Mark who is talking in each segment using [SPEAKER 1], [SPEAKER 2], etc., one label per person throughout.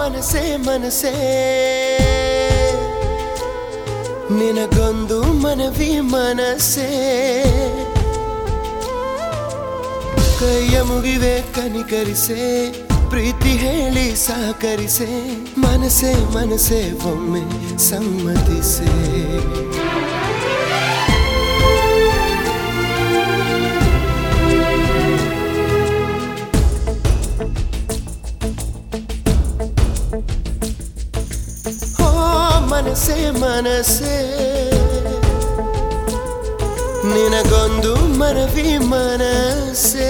[SPEAKER 1] ಮನಸೇ ಮನಸೇ ನಿನಗೊಂದು ಮನವಿ ಮನಸ್ಸೇ ಕೈಯ ಮುಗಿವೆ ಕನಿಕರಿಸೆ ಪ್ರೀತಿ ಹೇಳಿ ಸಹಕರಿಸೆ ಮನಸ್ಸೇ ಮನಸ್ಸೇ ಒಮ್ಮೆ ಸಮ್ಮತಿಸೆ ಓ ಮನಸ್ಸೇ ಮನಸ್ಸೇ ನಿನಗೊಂದು ಮನವಿ ಮನಸ್ಸೇ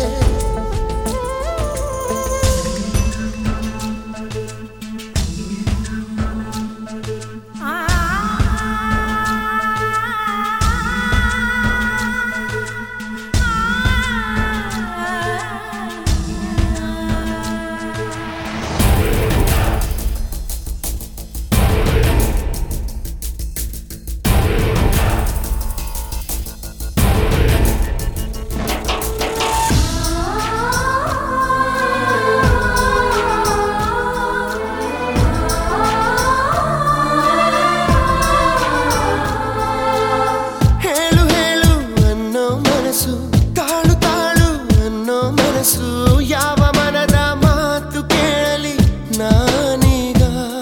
[SPEAKER 1] ಹೇಳು ಹೇಳು ಅನ್ನೋ ಮನಸ್ಸು ತಾಳು ತಾಳು ಅನ್ನೋ ಮನಸ್ಸು ಯಾವ ಮನದ ಮಾತು ಕೇಳಲಿ ನಾನೀಗ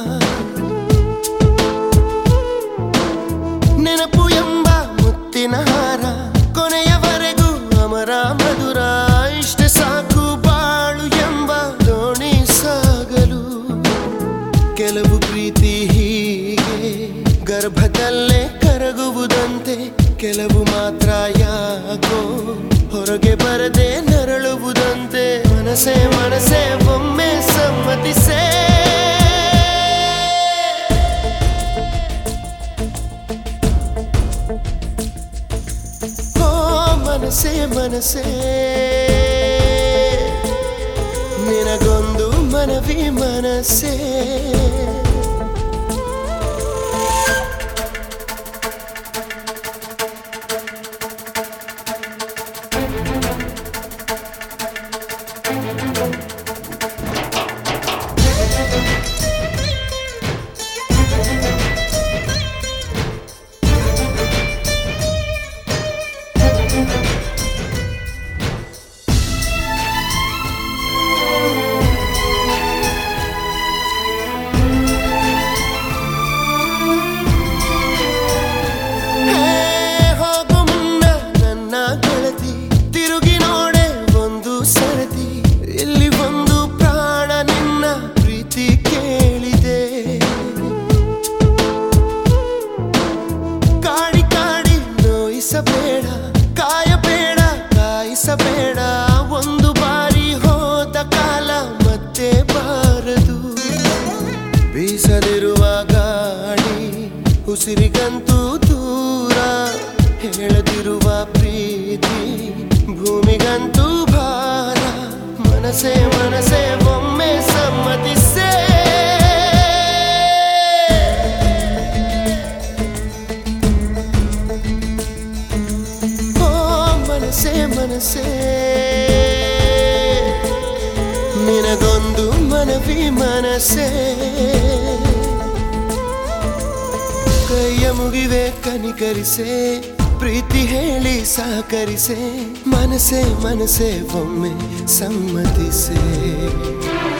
[SPEAKER 1] ನೆನಪು ಎಂಬ ಮುತ್ತಿನ ಹಾರ ಕೊನೆಯವರೆಗೂ ಅಮರ ಮಧುರ ಇಷ್ಟ ಸಾಕು ಬಾಳು ಎಂಬ ದೋಣಿ ಸಾಗಲು ಕೆಲವು ಪ್ರೀತಿ ಹೀಗೆ ಗರ್ಭದಲ್ಲೇ ಕರಗುವುದಂತೆ ಕೆಲವು ಮಾತ್ರ ಯಾಕೋ ಹೊರಗೆ ಬರದೆ ನರಳುವುದಂತೆ ಮನಸ್ಸೇ ಮನಸ್ಸೇ ಒಮ್ಮೆ ಸಮ್ಮತಿಸೇ ಓ ಮನಸ್ಸೇ ಮನಸ್ಸೇ ನಿನಗೊಂದು ಮನವಿ ಮನಸ್ಸೇ ಹೇ, ಹೋಗು ಮುನ್ನ ನನ್ನ ಗೆಳತಿ ತಿರುಗಿ ನೋಡೆ ಒಂದು ಸರತಿ ಇಲ್ಲಿ ಒಂದು ಪ್ರಾಣ ನಿನ್ನ ಪ್ರೀತಿ ಕೇಳಿದೆ ಕಾಡಿ ಕಾಡಿ ನೋಯಿಸಬೇಡ ಕಾಯಬೇಡ ಕಾಯಿಸಬೇಡ ಒಂದು ಬಾರಿ ಹೋದ ಕಾಲ ಮತ್ತೆ ಬಾರದು ಬೀಸದಿರುವ ಗಾಳಿ ಉಸಿರಿಗಂತೂ ದೂರ ಹೇಳದಿರುವ ಪ್ರೀತಿ ಭೂಮಿಗಂತೂ ಭಾರ ಮನಸ್ಸೇ ಮನಸ್ಸೇ ಒಮ್ಮೆ ಸಮ್ಮತಿಸೇ ಓ ಮನಸ್ಸೇ ಮನಸ್ಸೇ ನಿನಗೊಂದು ಮನವಿ ಮನಸ್ಸೇ ಕೈಯ ಮುಗಿವೆ ಕನಿಕರಿಸೆ ಪ್ರೀತಿ ಹೇಳಿ ಸಹಕರಿಸೆ ಮನಸ್ಸೇ ಮನಸ್ಸೇ ಒಮ್ಮೆ ಸಮ್ಮತಿಸೆ